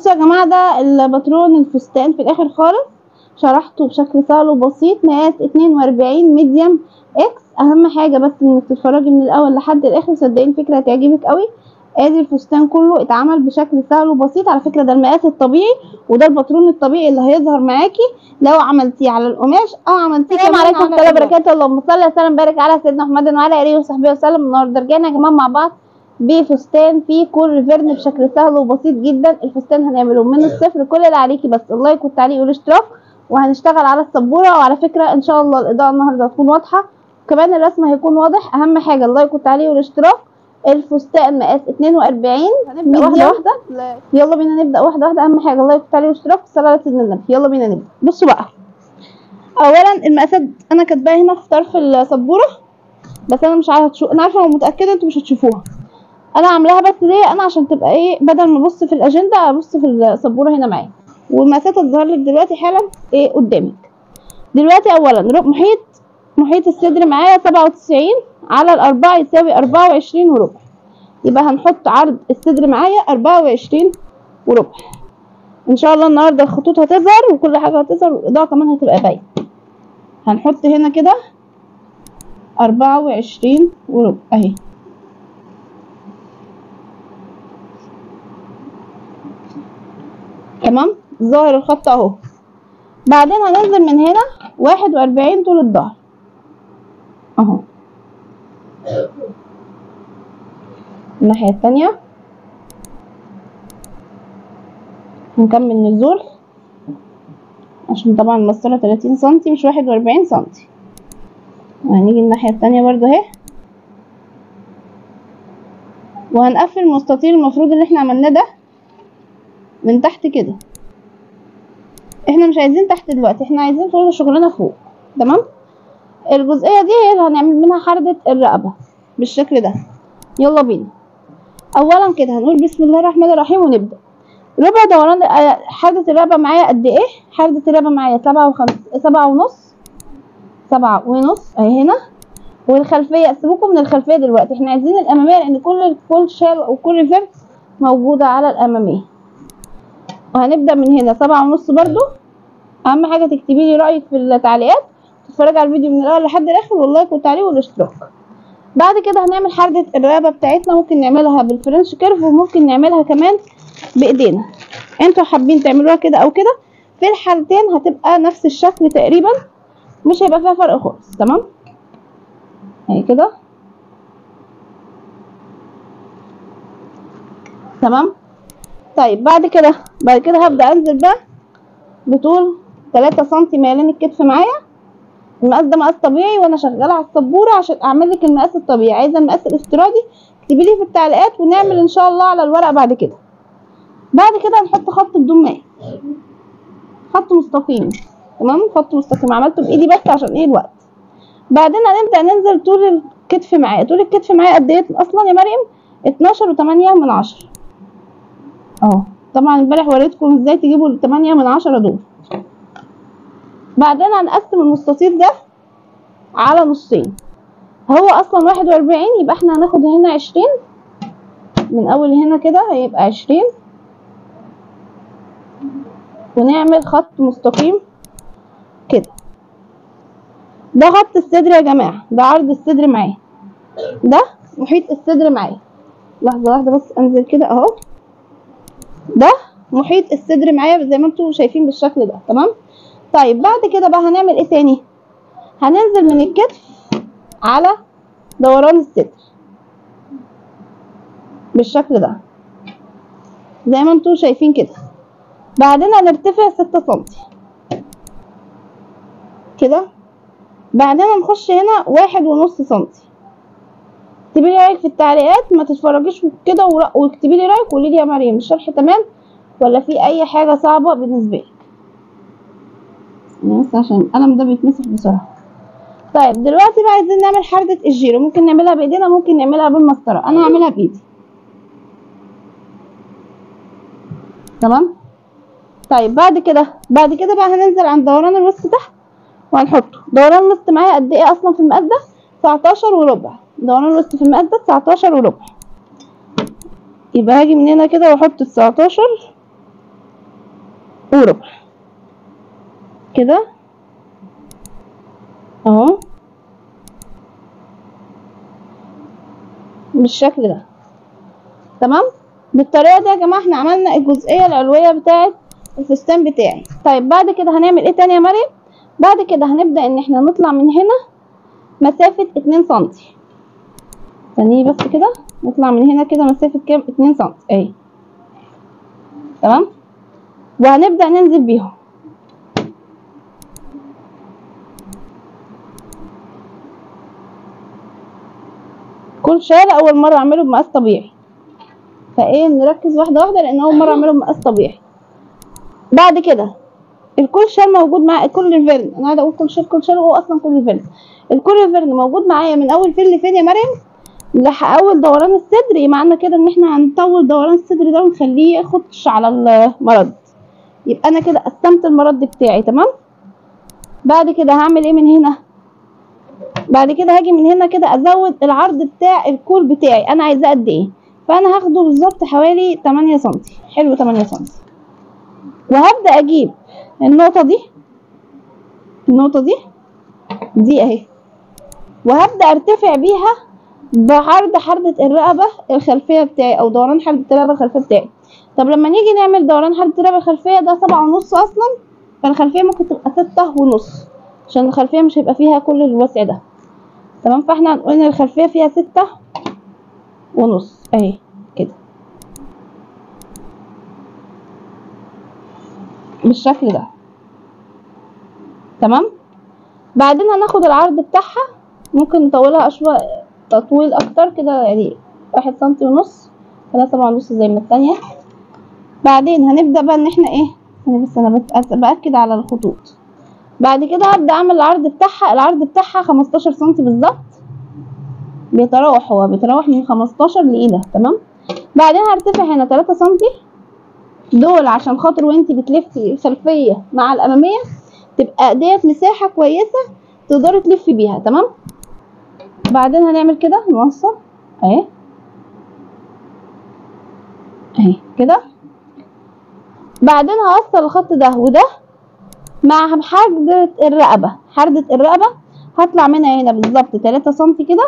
بصوا يا جماعه ده الباترون الفستان في الاخر خالص شرحته بشكل سهل وبسيط مقاس 42 ميديم اكس اهم حاجه بس انك تتفرجي من الاول لحد الاخر صدقيني الفكره هتعجبك قوي ادي الفستان كله اتعمل بشكل سهل وبسيط على فكره ده المقاس الطبيعي وده الباترون الطبيعي اللي هيظهر معاكي لو عملتيه على القماش او عملتيه السلام عليكم ورحمه الله وبركاته اللهم صل وسلم وبارك على سيدنا محمد وعلى اله وصحبه وسلم النهارده رجعنا يا جماعه مع بعض بفستان فيه كل ريفرن بشكل سهل وبسيط جدا الفستان هنعمله من الصفر كل اللي عليكي بس اللايك والتعليق والاشتراك وهنشتغل على السبوره وعلى فكره ان شاء الله الاضاءه النهارده هتكون واضحه كمان الرسم هيكون واضح اهم حاجه اللايك والتعليق والاشتراك الفستان مقاس 42 هنبدا واحده واحده يلا بينا نبدا واحده واحده اهم حاجه اللايك والتعليق والاشتراك والصلاه على سيدنا النبي يلا بينا نبدا بصوا بقى اولا المقاسات انا كاتباها هنا في طرف السبوره بس انا مش عارفه تشوف انا عارفه ومتاكده انتوا مش هتشوفوها انا عاملاها بس ليه انا عشان تبقى ايه بدل ما ابص في الاجنده ابص في السبوره هنا معايا والمقاسات هتظهر لك دلوقتي حالا ايه قدامك دلوقتي اولا محيط محيط الصدر معايا سبعة وتسعين على الأربعة يساوي أربعة وعشرين وربع يبقى هنحط عرض الصدر معايا أربعة وعشرين وربع إن شاء الله النهاردة الخطوط هتظهر وكل حاجة هتظهر والإضاءة كمان هتبقى باينة هنحط هنا كده أربعة وعشرين وربع أهي تمام ظاهر الخط اهو بعدين هننزل من هنا واحد وأربعين طول الظهر اهو الناحية التانية هنكمل نزول عشان طبعا المسطرة تلاتين سنتي مش واحد وأربعين سنتي وهنيجي الناحية التانية برضو اهي وهنقفل المستطيل المفروض اللي احنا عملناه ده من تحت كده احنا مش عايزين تحت دلوقتي احنا عايزين كل شغلنا فوق تمام الجزئيه دي هي اللي هنعمل منها حردة الرقبه بالشكل ده يلا بينا اولا كده هنقول بسم الله الرحمن الرحيم ونبدا ربع دوران حردة الرقبه معايا قد ايه حردة الرقبه معايا سبعة وخمس سبعة ونص سبعة ونص اهي هنا والخلفيه سيبوكم من الخلفيه دلوقتي احنا عايزين الاماميه لان كل كل شال وكل فيرس موجوده على الاماميه وهنبدا من هنا سبعة ونص برضو اهم حاجه تكتبي لي رايك في التعليقات تتفرجي على الفيديو من الاول لحد الاخر واللايك والتعليق والاشتراك بعد كده هنعمل حردة الرقبه بتاعتنا ممكن نعملها بالفرنش كيرف وممكن نعملها كمان بايدينا انتوا حابين تعملوها كده او كده في الحالتين هتبقى نفس الشكل تقريبا مش هيبقى فيها فرق خالص تمام اهي كده تمام طيب بعد كده بعد كده هبدأ انزل بقى بطول تلاتة سنتي ميلان الكتف معايا المقاس ده مقاس طبيعي وانا شغالة على السبورة عشان اعمل لك المقاس الطبيعي عايزة المقاس الافتراضي اكتبي لي في التعليقات ونعمل ان شاء الله على الورقة بعد كده بعد كده هنحط خط بدون ماء خط مستقيم تمام خط مستقيم عملته بايدي بس عشان ايه الوقت بعدين هنبدأ ننزل طول الكتف معايا طول الكتف معايا قد ايه اصلا يا مريم اتناشر وتمانية من عشرة اهو طبعا امبارح وريتكم ازاي تجيبوا التمانية من عشرة دول بعدين هنقسم المستطيل ده على نصين هو اصلا واحد واربعين يبقى احنا هناخد هنا عشرين من اول هنا كده هيبقى عشرين ونعمل خط مستقيم كده ده خط الصدر يا جماعة ده عرض الصدر معايا ده محيط الصدر معايا لحظة واحدة بس انزل كده اهو ده محيط الصدر معايا زي ما انتم شايفين بالشكل ده تمام طيب بعد كده بقى هنعمل ايه تاني هننزل من الكتف على دوران الصدر بالشكل ده زي ما انتم شايفين كده بعدين هنرتفع ستة سنتي كده بعدين هنخش هنا واحد ونص سنتي اكتبي لي رايك في التعليقات ما تتفرجيش كده واكتبي لي رايك وقولي لي يا مريم الشرح تمام ولا في اي حاجه صعبه بالنسبه لك بس عشان القلم ده بيتمسح بسرعه طيب دلوقتي بقى عايزين نعمل حردة الجيرو ممكن نعملها بايدينا ممكن نعملها بالمسطره انا هعملها بايدي تمام طيب بعد كده بعد كده بقى هننزل عند دوران الوسط تحت وهنحطه دوران الوسط معايا قد ايه اصلا في المقاس ده 19 وربع دوران الوسط في المقاس ده 19 وربع يبقى هاجي من هنا كده واحط 19 وربع كده اهو بالشكل ده تمام بالطريقه دي يا جماعه احنا عملنا الجزئيه العلويه بتاعه الفستان بتاعي طيب بعد كده هنعمل ايه تاني يا مريم بعد كده هنبدا ان احنا نطلع من هنا مسافه 2 سنتي ثانيه بس كده نطلع من هنا كده مسافه كام 2 سنتي اهي تمام وهنبدا ننزل بيهم كل شارع اول مره اعمله بمقاس طبيعي فايه نركز واحده واحده لان اول مره اعمله بمقاس طبيعي بعد كده الكل شال موجود مع كل الفيرن انا قاعده اقول كل شال كل شال وهو اصلا كل الفيرن الكل الفيرن موجود معايا من اول فين لفين يا مريم لأول دوران الصدر معنى كده ان احنا هنطول دوران الصدر ده ونخليه ياخدش على المرض يبقى انا كده قسمت المرض بتاعي تمام بعد كده هعمل ايه من هنا بعد كده هاجي من هنا كده ازود العرض بتاع الكول بتاعي انا عايزاه قد ايه فانا هاخده بالظبط حوالي 8 سنتي حلو 8 سنتي وهبدا اجيب النقطه دي النقطه دي دي اهي وهبدا ارتفع بيها بعرض حردة الرقبة الخلفية بتاعي أو دوران حردة الرقبة الخلفية بتاعي طب لما نيجي نعمل دوران حردة الرقبة الخلفية ده سبعة ونص أصلا فالخلفية ممكن تبقى ستة ونص عشان الخلفية مش هيبقى فيها كل الوسع ده تمام فاحنا هنقول إن الخلفية فيها ستة ونص أهي كده بالشكل ده تمام بعدين هناخد العرض بتاعها ممكن نطولها أشوى تطويل اكتر كده يعني واحد سنتي ونص ولا سبعة ونص زي ما التانية بعدين هنبدأ بقى ان احنا ايه انا بس انا بس باكد على الخطوط بعد كده هبدأ اعمل العرض بتاعها العرض بتاعها خمستاشر سنتي بالظبط بيتراوح هو بيتراوح من خمستاشر لإيه تمام بعدين هرتفع هنا تلاتة سنتي دول عشان خاطر وانتي بتلفي الخلفية مع الأمامية تبقى ديت مساحة كويسة تقدري تلفي بيها تمام بعدين هنعمل كده نوصل اهي اهي كده بعدين هوصل الخط ده وده مع حردة الرقبة حردة الرقبة هطلع منها هنا بالظبط تلاتة سنتي كده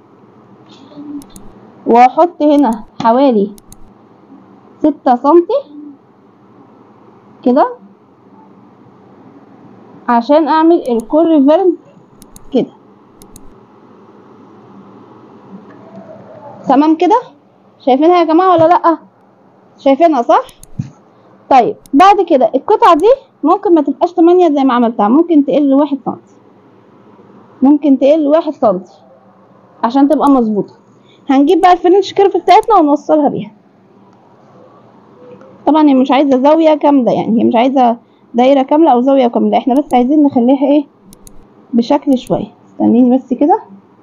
واحط هنا حوالي ستة سنتي كده عشان اعمل الكور فيرن كده تمام كده شايفينها يا جماعه ولا لا شايفينها صح طيب بعد كده القطعه دي ممكن ما تبقاش 8 زي ما عملتها ممكن تقل واحد سنتي ممكن تقل واحد سنتي عشان تبقى مظبوطه هنجيب بقى الفرنش كيرف بتاعتنا ونوصلها بيها طبعا هي مش عايزه زاويه كامله يعني هي مش عايزه دايره كامله او زاويه كامله احنا بس عايزين نخليها ايه بشكل شويه استنيني بس كده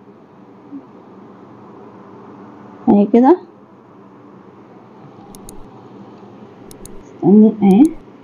اهي كده استني اهي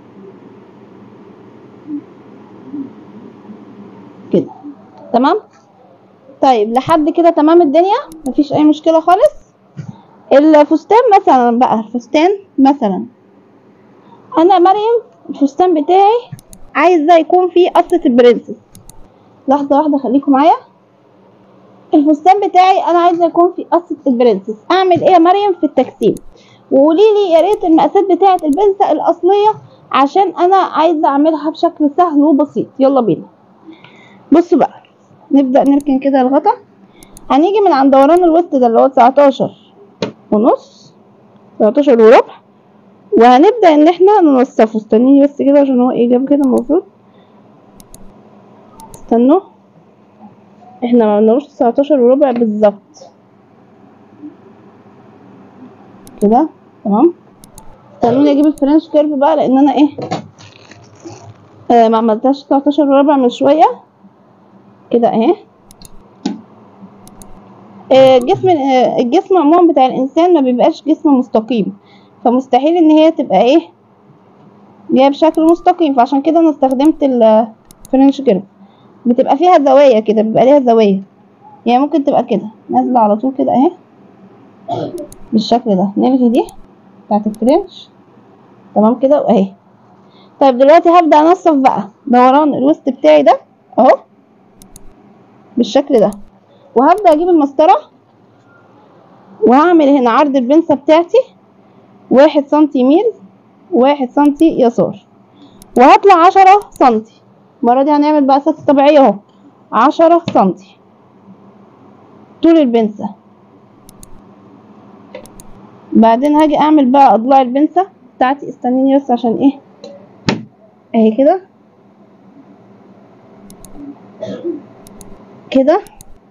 كده تمام طيب لحد كده تمام الدنيا مفيش اي مشكله خالص الفستان مثلا بقى الفستان مثلا انا مريم الفستان بتاعي عايزه يكون فيه قصه البرنسس لحظه واحده خليكم معايا الفستان بتاعي انا عايزه يكون فيه قصه البرنسس اعمل ايه يا مريم في التكسيم وقولي لي يا ريت المقاسات بتاعه البنسة الاصليه عشان انا عايزه اعملها بشكل سهل وبسيط يلا بينا بصوا بقى نبدا نركن كده الغطا هنيجي من عند دوران الوسط ده اللي هو 19 ونص 19 وربع وهنبدا ان احنا ننصفه استنيني بس كده عشان هو ايه جاب كده المفروض استنوا احنا ما عملناهوش 19 وربع بالظبط كده تمام استنوني اجيب الفرنش كيرف بقى لان انا ايه آه ما عملتهاش 19 وربع من شويه كده اهي آه جسم آه الجسم عموما بتاع الانسان ما بيبقاش جسم مستقيم فمستحيل ان هي تبقى ايه جايه بشكل مستقيم فعشان كده انا استخدمت الفرنش كيرف بتبقى فيها زوايا كده بيبقى ليها زوايا يعني ممكن تبقى كده نازله على طول كده اهي بالشكل ده نلغي دي بتاعت الفرنش تمام كده واهي طيب دلوقتي هبدأ انصف بقى دوران الوسط بتاعي ده اهو بالشكل ده وهبدأ اجيب المسطرة وهعمل هنا عرض البنسة بتاعتي واحد سنتي يمين واحد سنتي يسار وهطلع عشرة سنتي المرة دي هنعمل بقى ست طبيعية اهو عشرة سنتي طول البنسة بعدين هاجي اعمل بقى اضلاع البنسة بتاعتي استنيني بس عشان ايه اهي كده كده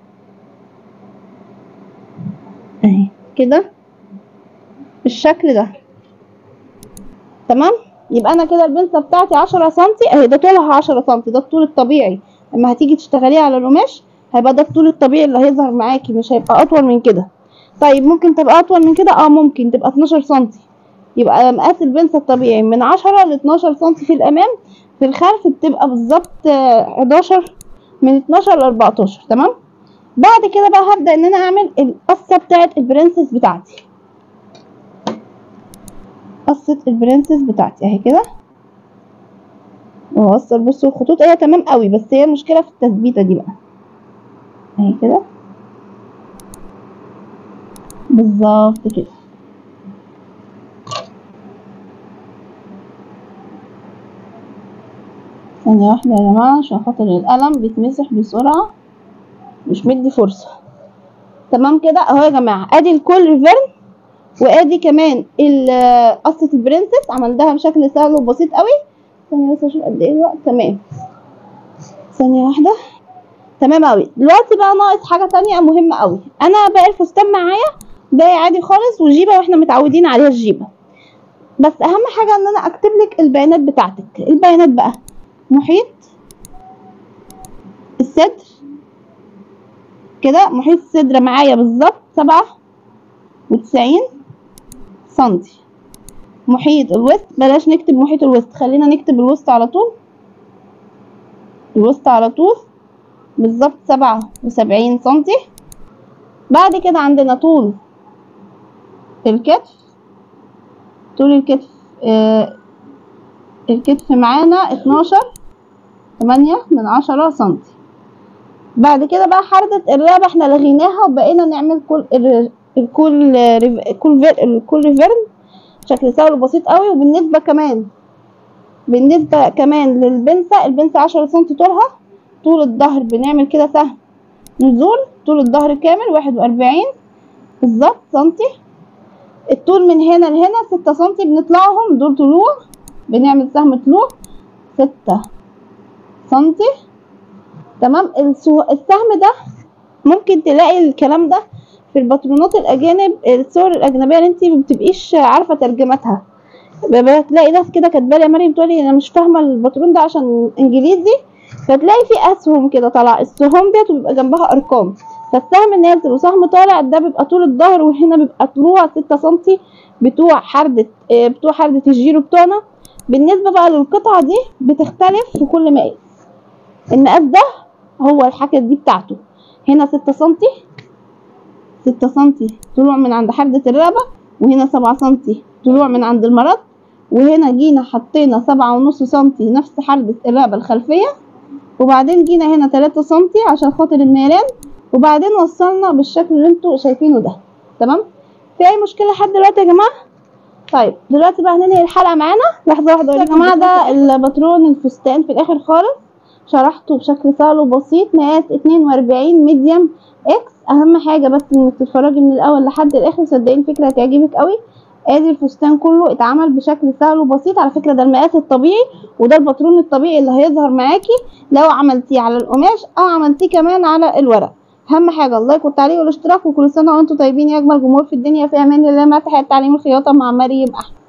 اهي كده بالشكل ده تمام يبقى انا كده البنسة بتاعتي عشرة سنتي اهي ده طولها عشرة سنتي ده الطول الطبيعي لما هتيجي تشتغليه على القماش هيبقى ده الطول الطبيعي اللي هيظهر معاكي مش هيبقى اطول من كده طيب ممكن تبقى اطول من كده اه ممكن تبقى 12 سنتي يبقى مقاس البنسة الطبيعي من 10 ل 12 سنتي في الامام في الخلف بتبقى بالظبط 11 من 12 ل 14 تمام بعد كده بقى هبدأ ان انا اعمل القصة بتاعت البرنسس بتاعتي قصة البرنسس بتاعتي اهي كده واوصل بصوا الخطوط هي تمام قوي بس هي المشكلة في التثبيتة دي بقى اهي كده بالظبط كده ثانية واحدة يا جماعة عشان خاطر القلم بيتمسح بسرعة مش مدي فرصة تمام كده اهو يا جماعة ادي الكل ريفيرن وادي كمان قصة البرنسس عملتها بشكل سهل وبسيط قوي ثانية بس اشوف قد ايه الوقت تمام ثانية واحدة تمام قوي دلوقتي بقى ناقص حاجة تانية مهمة قوي انا باقي الفستان معايا باقي عادي خالص وجيبة واحنا متعودين عليها الجيبة بس اهم حاجة ان انا اكتب لك البيانات بتاعتك البيانات بقى محيط الصدر كده محيط الصدر معايا بالظبط سبعة وتسعين سنتي محيط الوسط بلاش نكتب محيط الوسط خلينا نكتب الوسط على طول الوسط على طول بالظبط سبعة وسبعين سنتي بعد كده عندنا طول الكتف طول الكتف آه الكتف معانا اتناشر تمانية من عشرة سنتي بعد كده بقى حردة الرقبة احنا لغيناها وبقينا نعمل كل الكل الكل الكل ريفيرن بشكل سهل وبسيط قوي وبالنسبة كمان بالنسبة كمان للبنسة البنسة عشرة سنتي طولها طول الظهر بنعمل كده سهم نزول طول الظهر كامل واحد وأربعين بالظبط سنتي الطول من هنا لهنا ستة سنتي بنطلعهم دول طلوع بنعمل سهم طلوع ستة سنتي تمام السهم ده ممكن تلاقي الكلام ده في الباترونات الاجانب الصور الاجنبيه اللي انت مبتبقيش عارفه ترجمتها بتلاقي ناس كده كاتبه لي يا مريم بتقولي انا مش فاهمه الباترون ده عشان انجليزي فتلاقي في اسهم كده طالعه السهم ديت وبيبقى جنبها ارقام فالسهم نازل وسهم طالع ده بيبقى طول الظهر وهنا بيبقى طلوع ستة سنتي بتوع حردة بتوع حردة الجيرو بتوعنا بالنسبة بقى للقطعة دي بتختلف في كل مقاس المقاس ده هو الحاجة دي بتاعته هنا ستة سنتي ستة سنتي طلوع من عند حردة الرقبة وهنا سبعة سنتي طلوع من عند المرض وهنا جينا حطينا سبعة ونص سنتي نفس حردة الرقبة الخلفية وبعدين جينا هنا تلاتة سنتي عشان خاطر الميلان وبعدين وصلنا بالشكل اللي انتوا شايفينه ده تمام في اي مشكلة لحد دلوقتي يا جماعة طيب دلوقتي بقى هننهي الحلقة معانا لحظة واحدة يا جماعة ده الباترون الفستان في الاخر خالص شرحته بشكل سهل وبسيط مقاس اتنين واربعين ميديم اكس اهم حاجة بس انك تتفرجي من الاول لحد الاخر صدقيني الفكرة هتعجبك قوي ادي الفستان كله اتعمل بشكل سهل وبسيط على فكرة ده المقاس الطبيعي وده الباترون الطبيعي اللي هيظهر معاكي لو عملتيه على القماش او عملتيه كمان على الورق اهم حاجه اللايك والتعليق والاشتراك وكل سنه وانتم طيبين يا اجمل جمهور في الدنيا في امان الله مع تحيات تعليم الخياطه مع مريم احمد